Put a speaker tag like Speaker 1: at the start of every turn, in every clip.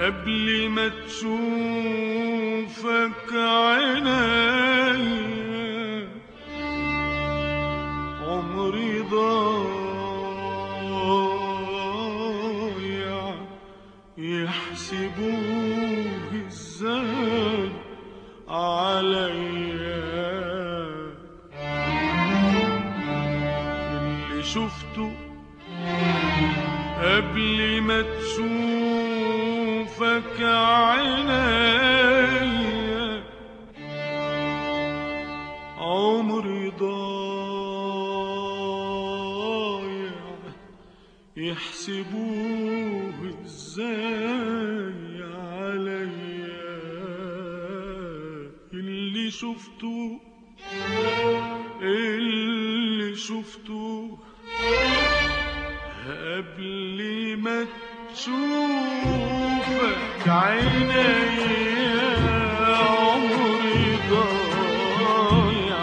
Speaker 1: قبل ما تشوفك عيني عمري ضايع يحسبوه ازاي عليا اللي شفته قبل ما تشوفك عيني عمري ضايع يحسبوه ازاي عليا اللي شفته اللي شفته قبل ما تشوفك عيني عمري ضايع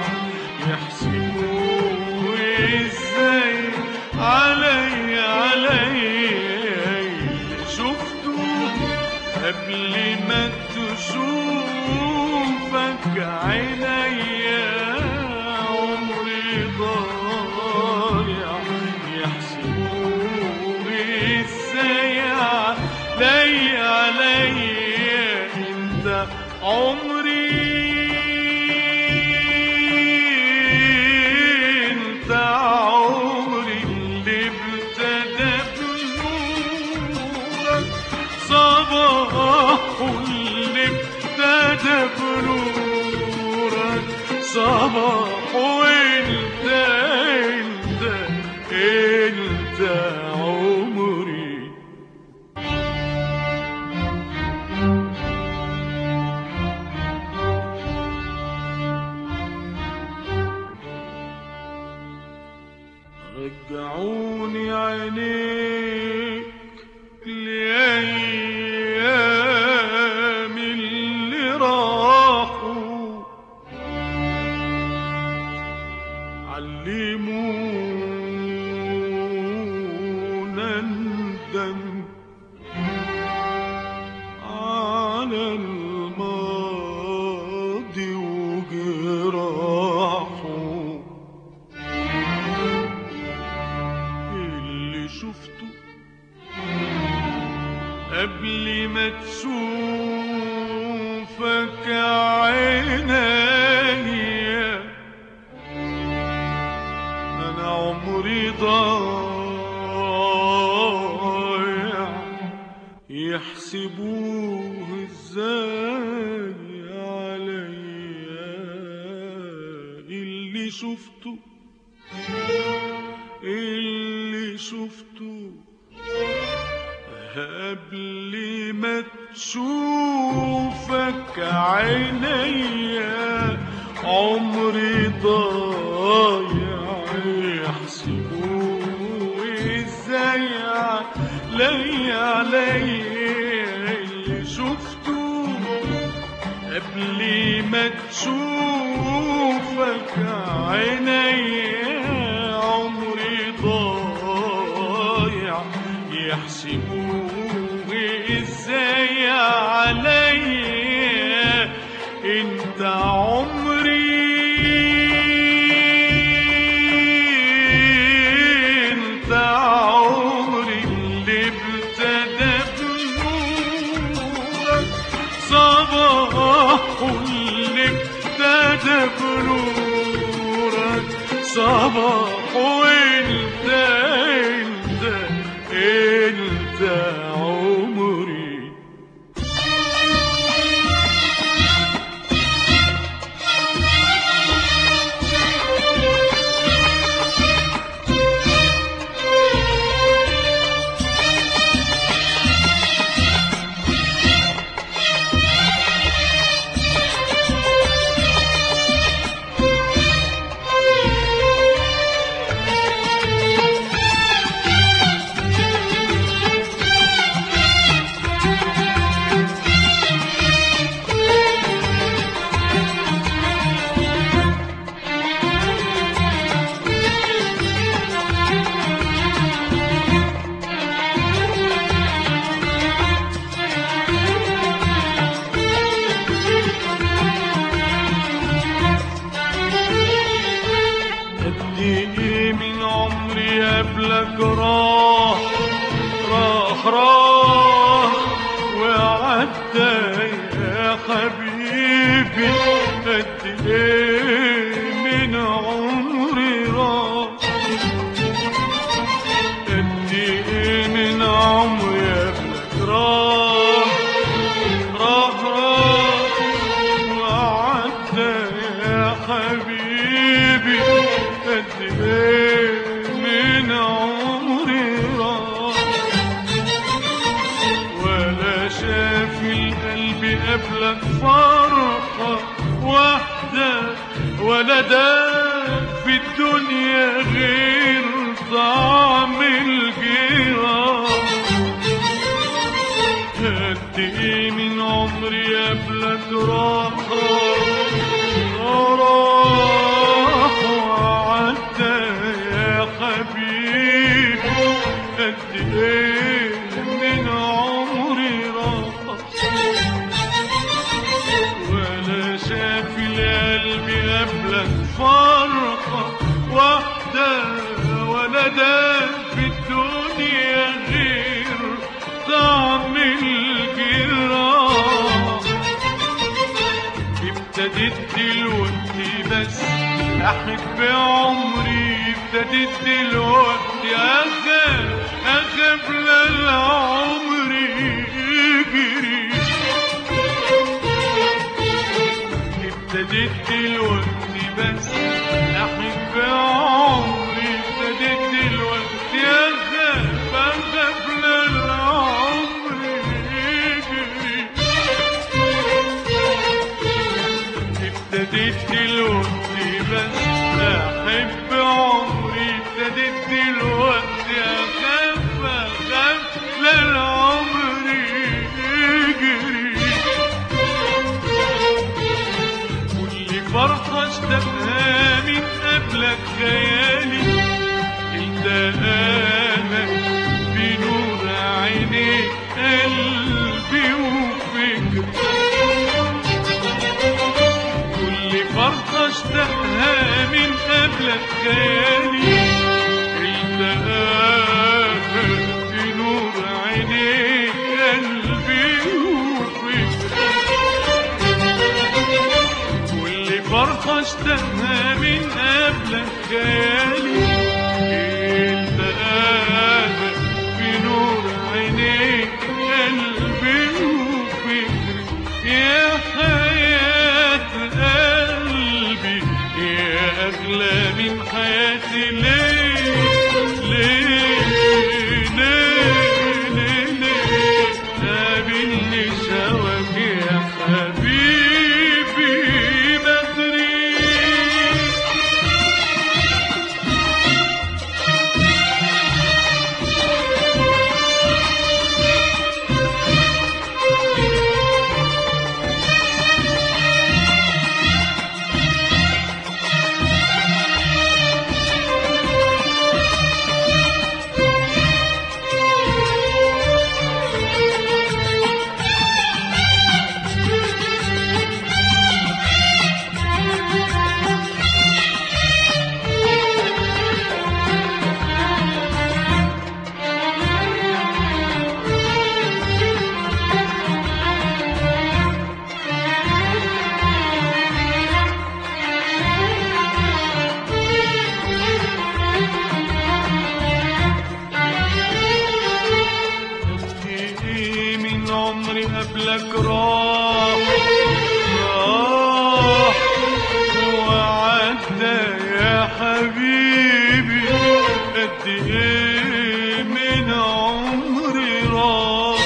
Speaker 1: يحسبوه ازاي علي علي اللي شفته قبل ما تشوفك عيني عمري ضايع يحسبوه ازاي علي علي انت عمري انت عمري اللي ابتدى بنورك صباح اللي ابتدى بنورك صباح وانت انت انت عمري رجعوني عينيك لأيام اللي راحوا علمونا ندم على الماضي وجراحه اللي شفته قبل ما تشوفك عيني انا عمري ضايع يحسبوه ازاي عليا اللي شفته اللي شفته قبل ما تشوفك عيني عمري ضايع يحسبوه ازاي علي علي اللي شفته قبل ما تشوفك عيني عمري ضايع يحسبوه ازاي علي انت عمري انت عمري اللي ابتدى بنورك صباح اللي ابتدى بنورك صباح وانت انت انت عمري قد ايه من عمري قبلك راح راح راح وعدى يا حبيبي قد ايه من عمري راح قد ايه من عمري قبلك راح راح راح وعدى يا حبيبي قد ايه من عمري راح ولا شاف القلب قبلك فرحة واحدة ولا داق في الدنيا غير طعم الجراح قد ايه من عمري قبلك راح راح وعدى يا حبيبي قد ايه من عمري راح ولا شاف القلب قبلك فرحة واحدة ولا داق في الدنيا غير طعم الجراح ابتديت دلوقتي بس احب عمري ابتديت دلوقتي اخاف اخاف للعمر يجري ابتديت دلوقتي بس احب عمري ابتديت دلوقتي اخاف اخاف للعمر يجري ابتديت دلوقتي بس احب عمري ابتديت دلوقتي اخاف اخاف للعمر يجري كل فرحة اشتقها من قبلك خيالي انت انا بنور عينيك قلبي وفكري كل فرحة اشتقها من قبلك خيالي انت اخر في نور عينيك قلبي وفكري كل فرحة اشتقها من قبلك خيالي انت اخر في نور عينيك قلبي وفكري يا حياة قلبي يا أغلى من حياتي ليه ليه ليه ليه ليه قابلني شوك يا حبيبي بدري ايه من عمري قبلك راح راح وعدى يا حبيبي قد ايه من عمري راح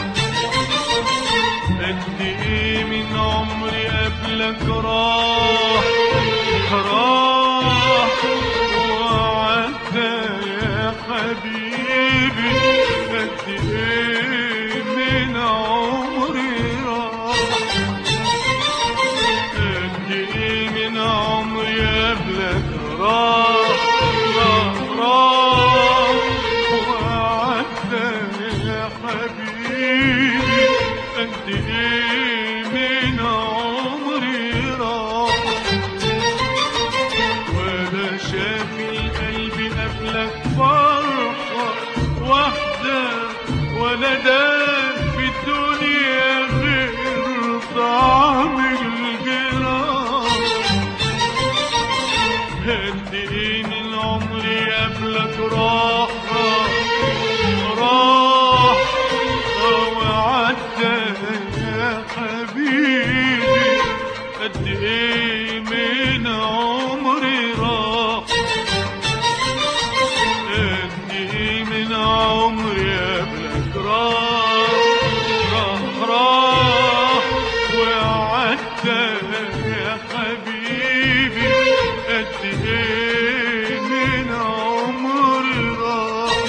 Speaker 1: قد ايه من عمري قبلك راح راح وعدى يا حبيبي قد ايه من عمري راح قد ايه من عمري قبلك راح راح راح وعدى يا حبيبي قد ايه من عمري راح ولا شاف في القلب قبلك فرحة واحدة ولا دام في الدنيا غير طعم الجراح قد ايه من عمري قبلك راح راح وعدى يا حبيبي قد ايه من عمري راح قد ايه من عمري قبلك راح راح راح وعدى يا حبيبي قد ايه من عمري راح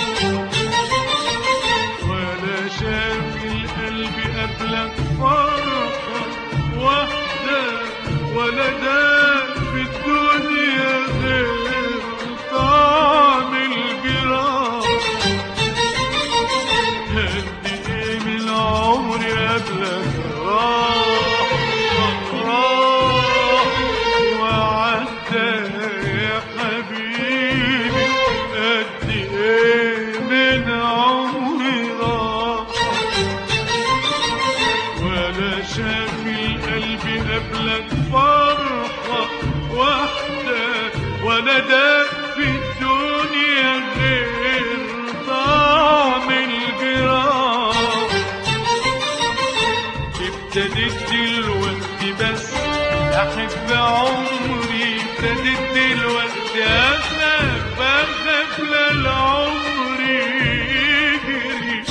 Speaker 1: ولا شاف القلب قبلك فرحة واحدة ولا ده في الدنيا غير طعم الجراح قد ايه من عمري قبلك راح راح وعدى يا حبيبي قد ايه من عمري راح ولا شاف القلب قبلك فرحة واحدة ولا ده في الدنيا غير طعم الجراح ابتديت دلوقتي بس احب عمري ابتديت دلوقتي اخاف اخاف للعمر يجري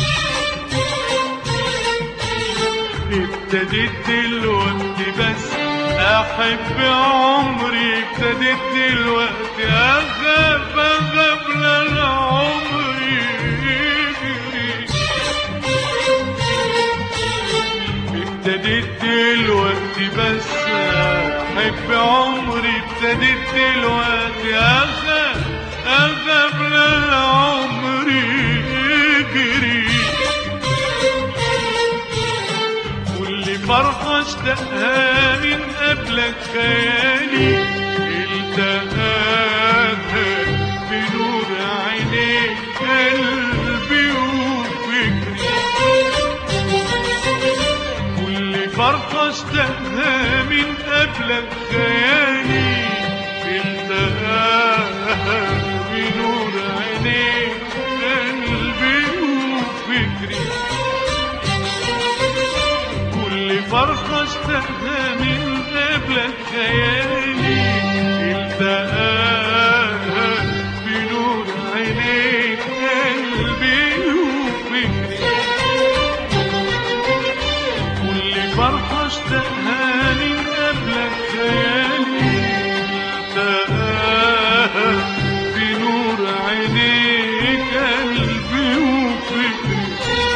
Speaker 1: ابتديت دلوقتي بس احب عمري ابتديت دلوقتي اخاف اخاف للعمر يجري ابتديت دلوقتي بس احب عمري ابتديت دلوقتي اخاف اخاف للعمر يجري كل فرحة اشتقها من قبلك خيالي التقاها بنور عينيك قلبي وفكري كل فرحة اشتقها من قبلك خيالي التقاها بنور عينيك قلبي وفكري كل فرحة اشتقها من قبلك خيالي التقاها بنور عينيك قلبي وفكري كل فرحة اشتقها من قبلك خيالي التقاها بنور عينيك قلبي وفكري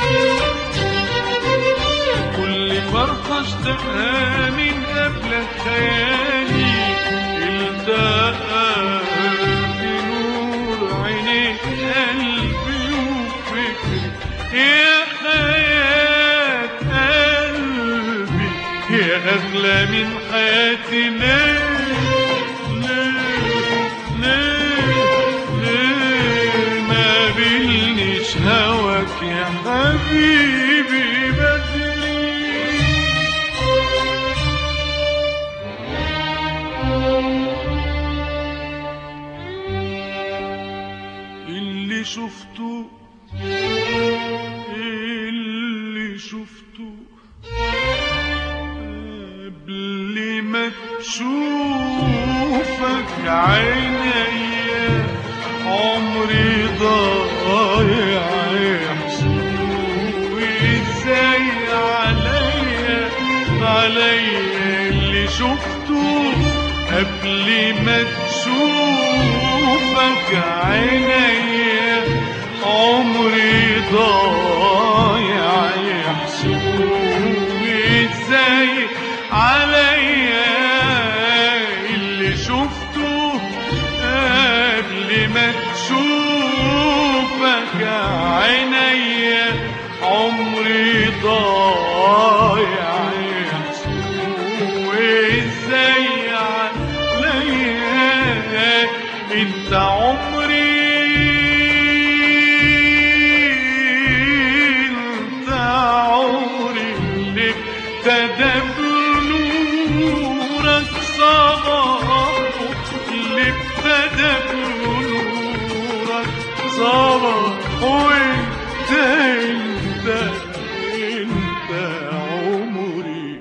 Speaker 1: كل فرحة اشتقها من قبلك خيالي التقى بنور عينيك قلبي وفكري يا حياة قلبي يا أغلى من حياتي ليه ليه ليه ليه ما بيلنيش هواك يا حبيبي بدري اللي شفته اللي شفته قبل ما تشوفك عينيا عمري ضايع يحسبوا ازاي عليا عليا اللي شفته قبل ما تشوفك عينيا عمري ضايع يحسبوا ازاي عليا اللي شفته قبل ما تشوفك عينيا عمري ضايع يحسبوا ازاي عليا انت عمري انت عمري اللي ابتدى بنورك صباح اللي ابتدى بنورك صباح وانت انت انت عمري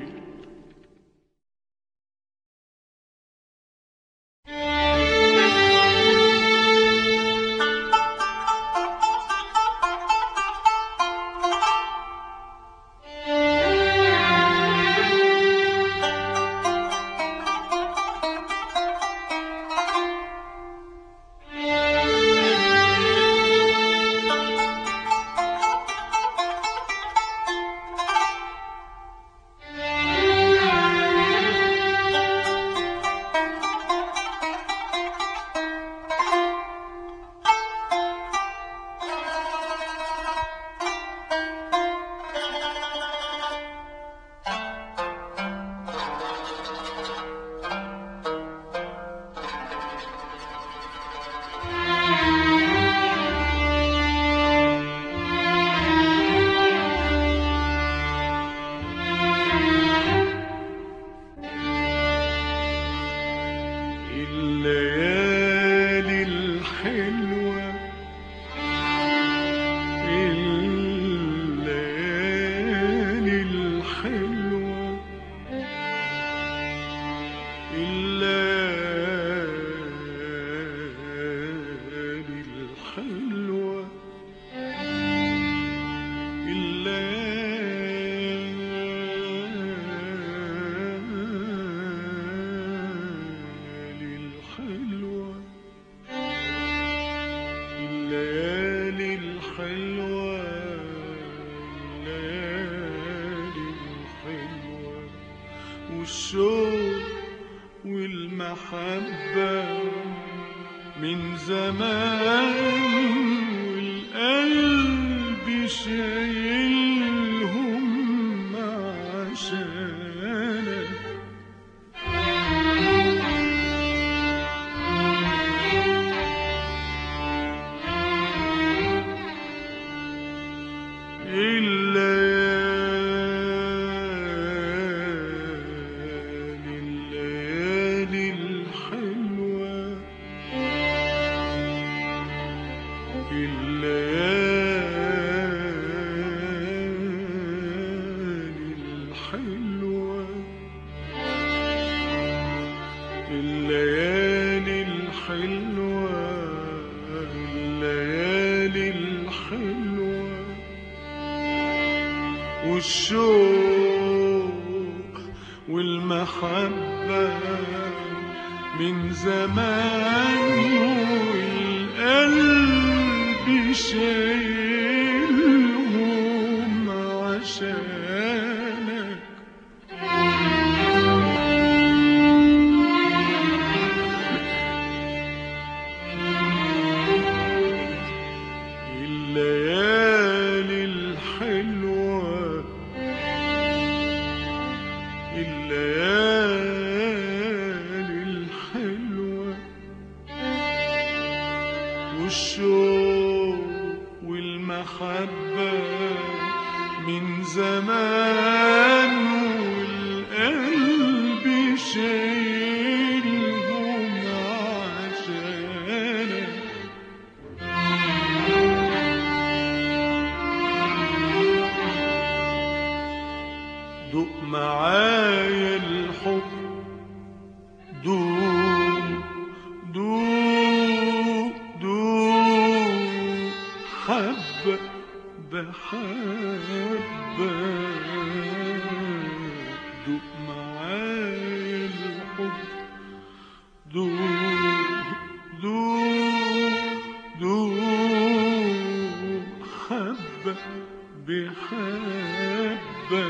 Speaker 1: الليالي الحلوة الليالي الحلوة الليالي الحلوة الليالي الحلوة الليالي الحلوة الليالي الحلوة والشوق والمحبة من زمان والقلب شايلهم عشانك الليالي الليالي الحلوة الليالي الحلوة الليالي الحلوة الليالي الحلوة والشوق والمحبة من زمان والقلب شايلهم عشانك الليالي الحلوة الليالي الحلوة والشوق والمحبة من زمان والقلب شايلهم عشانك دوق معايا الحب دوق دوق دوق حبة بحبة دوق معايا الحب دوق دوق دوق حبة بحبة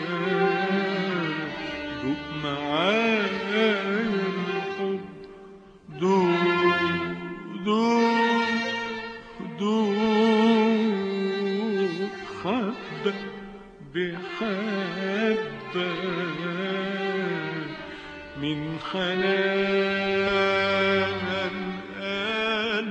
Speaker 1: دوق معايا الحب دوق دوق دوق حبة بحبة من خلال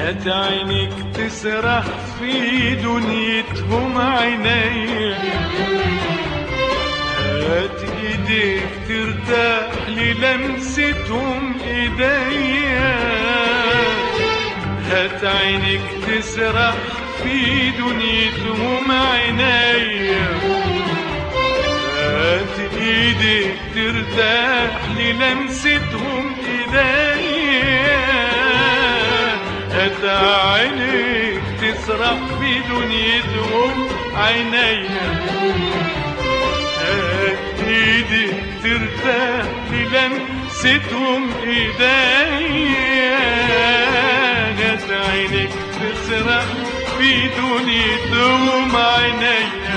Speaker 1: هات عينك تسرح في دنيتهم عينيا هات ايديك ترتاح للمستهم ايديا هات عينك تسرح في دنيتهم عينيا هات ايدك ترتاح للمستهم ايديا هات عينك تسرح في دنيتهم عينيا هات ايدك ترتاح للمستهم ايديا هات عينك تسرح في دنيتهم عينيا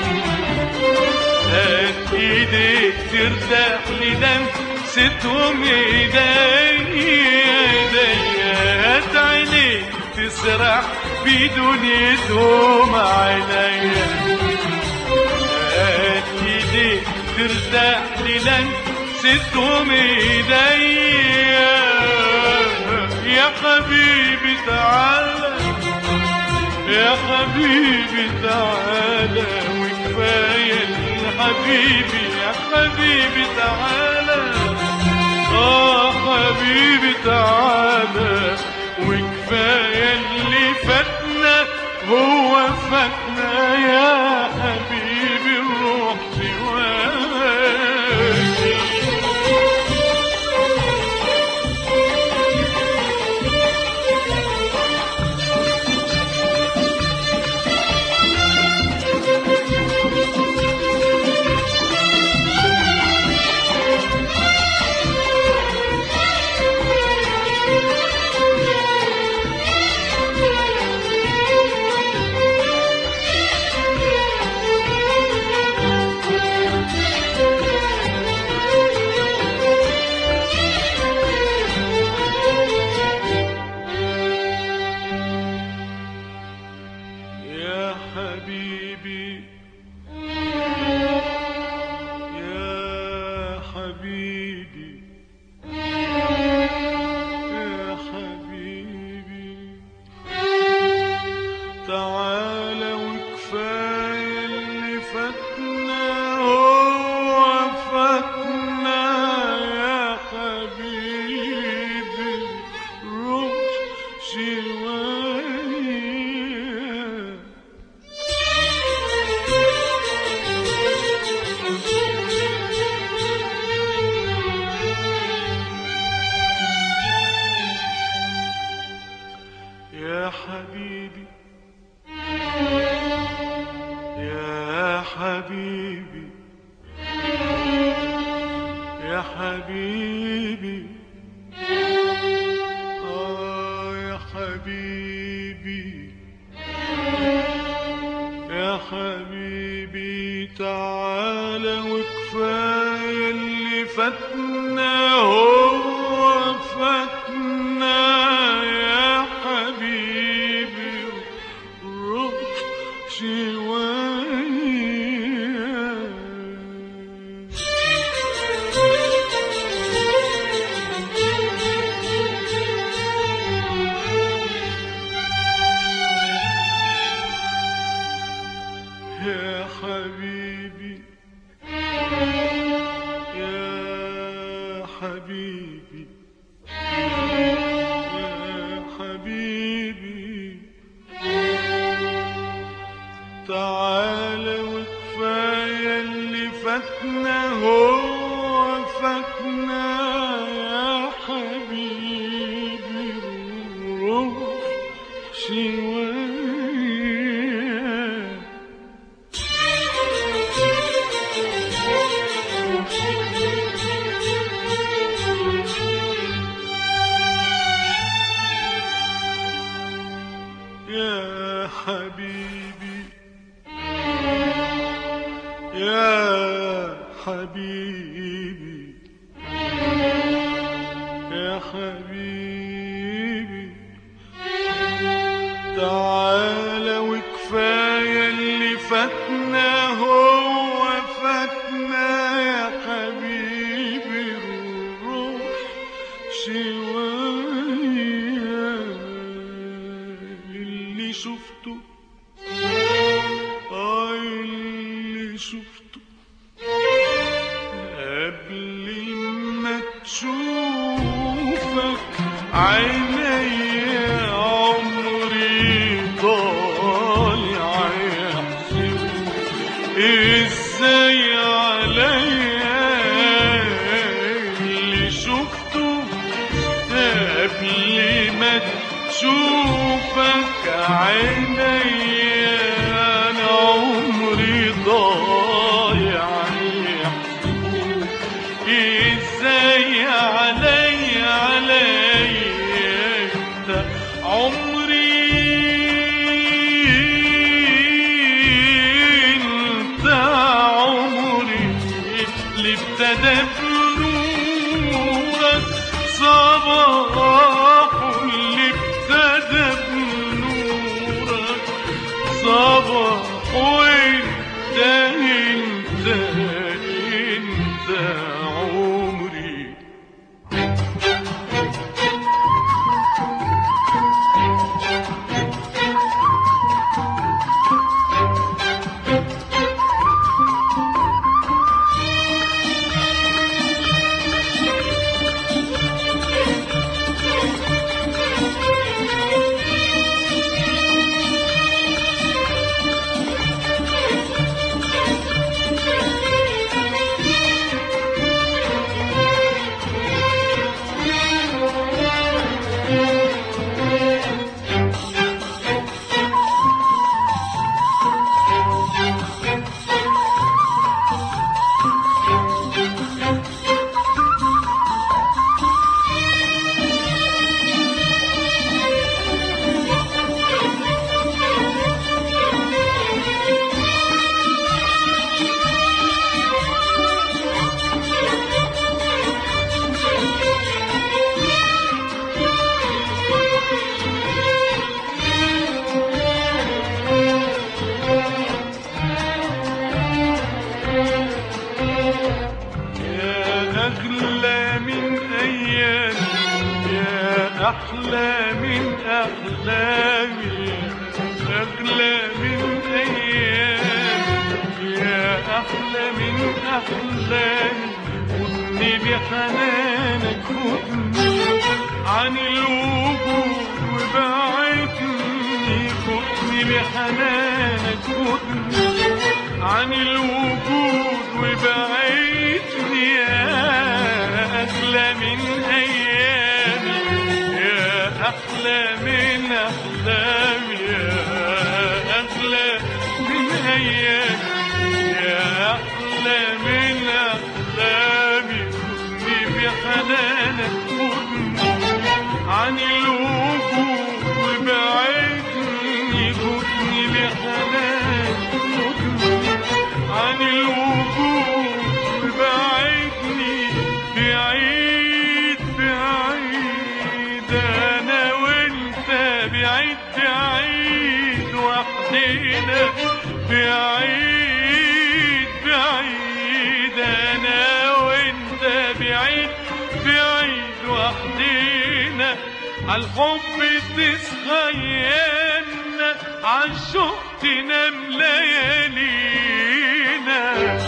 Speaker 1: هات ايديك ترتاح للمستهم ايديا ايديا هات عينيك تسرح في دنيتهم عينيا هات ايديك ترتاح للمستهم ايديا يا حبيبي تعالى يا حبيبي تعالى وكفاية حبيبي يا حبيبي تعالى اه حبيبي تعالى وكفاية اللي فاتنا هو فاتنا يا حبيبي الروح سواك يا حبيبي يا حبيبي يا حبيبي تعالى وكفاية اللي فاتنا هو فاتنا يا حبيبي روح شوية يا حبيبي يا حبيبي يا حبيبي آه يا حبيبي يا حبيبي تعالى وكفاية اللي فاتنا هو فاتنا يا حبيبي روح شوية يا حبيبي يا حبيبي يا حبيبي تعالى وكفاية اللي فاتنا هو فاتنا يا حبيبي روح شوية يا حبيبي يا حبيبي يا حبيبي تعالى وكفاية اللي فاتنا هو فاتنا يا حبيبي روح شوية شفته آه اللي شفته قبل ما تشوفك عيني عمري ضايع يحسب ازاي عليا اللي شفته قبل ما تشوفك عيني انا عمري ضايع يحسبوك ازاي علي علي انت عمري انت عمري اللي ابتدى بنورك صباح اللي ابتدى بنورك صباح وانت انت انت عمري يا أغلى من أيام يا أحلى من أحلامي يا أغلى من أيام يا أحلى من أحلامي خدني بحنانك خدني عن الوجود وبعدني خدني بحنانك خدني عن الوجود وبعدني يا أغلى من أيامي يا أحلى من أحلامي يا أغلى من أيامي يا أحلى من أحلامي خدني بحنانك خدني عن الوجود وبعدني خدني بحنانك خدني عن الوجود وبعدني بعيد بعيد انا وانت بعيد بعيد وحدنا بعيد بعيد انا وانت بعيد بعيد وحدنا عالحب تسخينا عالشوق تنام ليالينا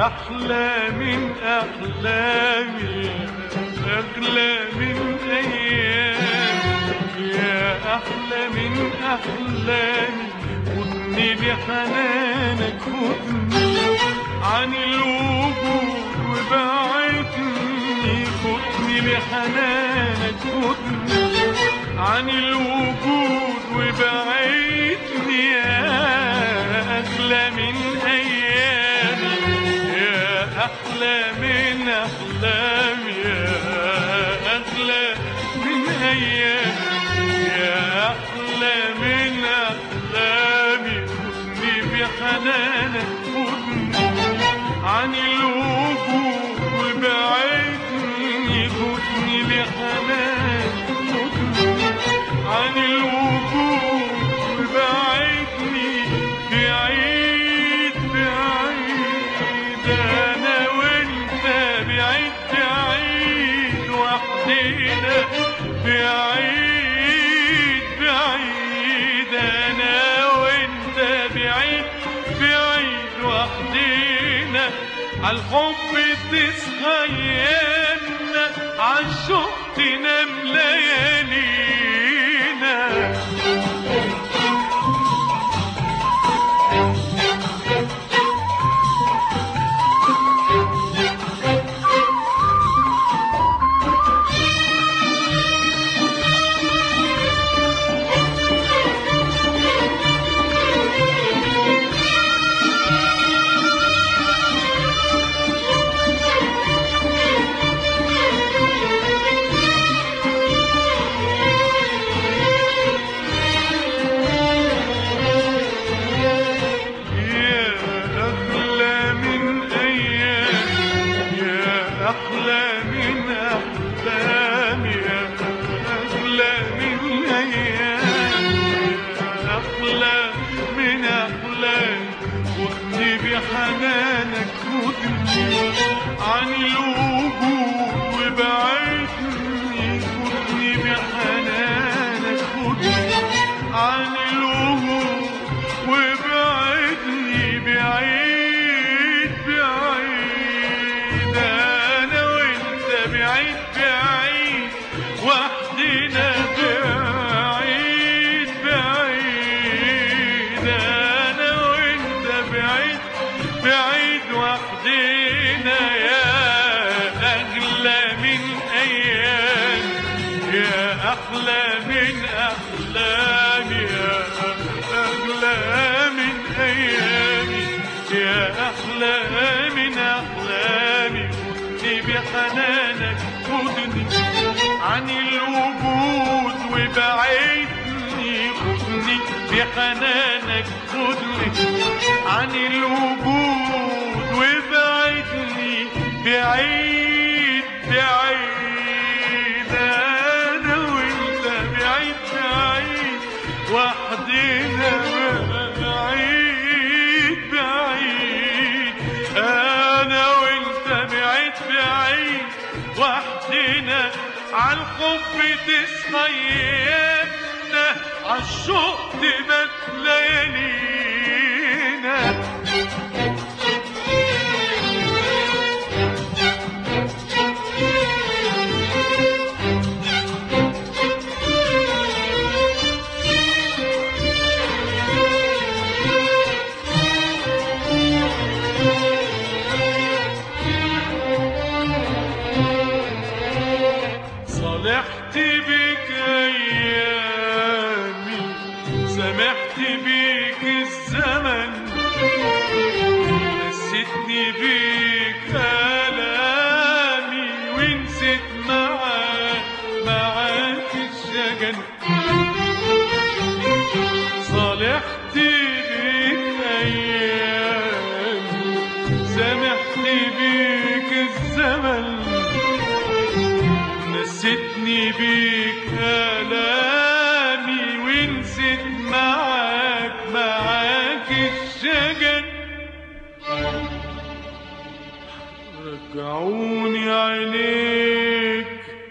Speaker 1: أحلى من أحلامي أغلى من أيامي يا أحلى من أحلامي خدني بحنانك خدني عن الوجود وبعدني خدني بحنانك خدني عن الوجود وبعدني يا أغلى من أيامي يا أحلى من أحلامي يا أغلى من أيامي يا أحلى من أحلامي خدني بحنانك خدني عن الوجود وبعدني خدني بحنانك خدني عن الوجود وبعدني بعيد بعيد انا وانت بعيد بعيد وحدينا بعيد بعيد انا وانت بعيد بعيد وحدينا عالحب تسخينا عالشوق تنام ليالينا يا أغلى من أيام يا أحلى من أحلام يا أغلى من أيام يا أحلى من أحلام خدني بحنانك خدني عن الوجود وبعدني خدني بحنانك خدني عن الوجود وبعدني بعيد بعيد انا وانت بعيد بعيد وحدنا بعيد بعيد انا وانت بعيد بعيد وحدنا يا اغلى من ايام يا احلى من احلامي يا اغلى من ايامي يا احلى من احلامي خدني بحنانك خدني عن الوجود وبعدني خدني بحنانك خدني عن الوجود وبعدني بعيد بعيد انا وانت بعيد بعيد وحدنا بعيد بعيد انا وانت بعيد بعيد وحدنا عالحب تسخينا عالشوق تبات ليالينا صالحت بك ايامي سمحت بك الزمن نسيتني بك الامي ونسيت معاك معاك الشجن صالحت بك ايامي سمحت بك الزمن نسيتني بيك آلامي ونسيت معاك معاك الشجن رجعوني عينيك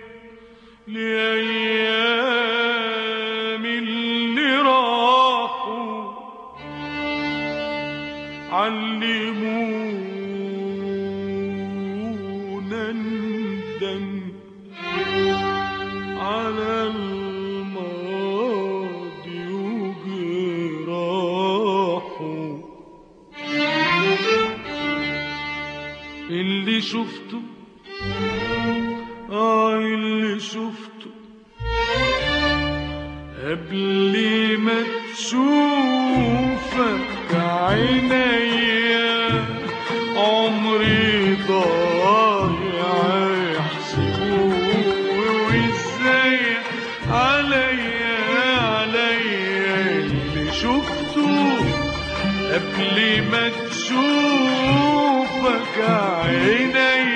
Speaker 1: لأيام اللي راحوا علموني قبل ما تشوفك عينيا عمري ضايع يحسبوه وازاي عليا عليا اللي شفته قبل ما تشوفك عينيا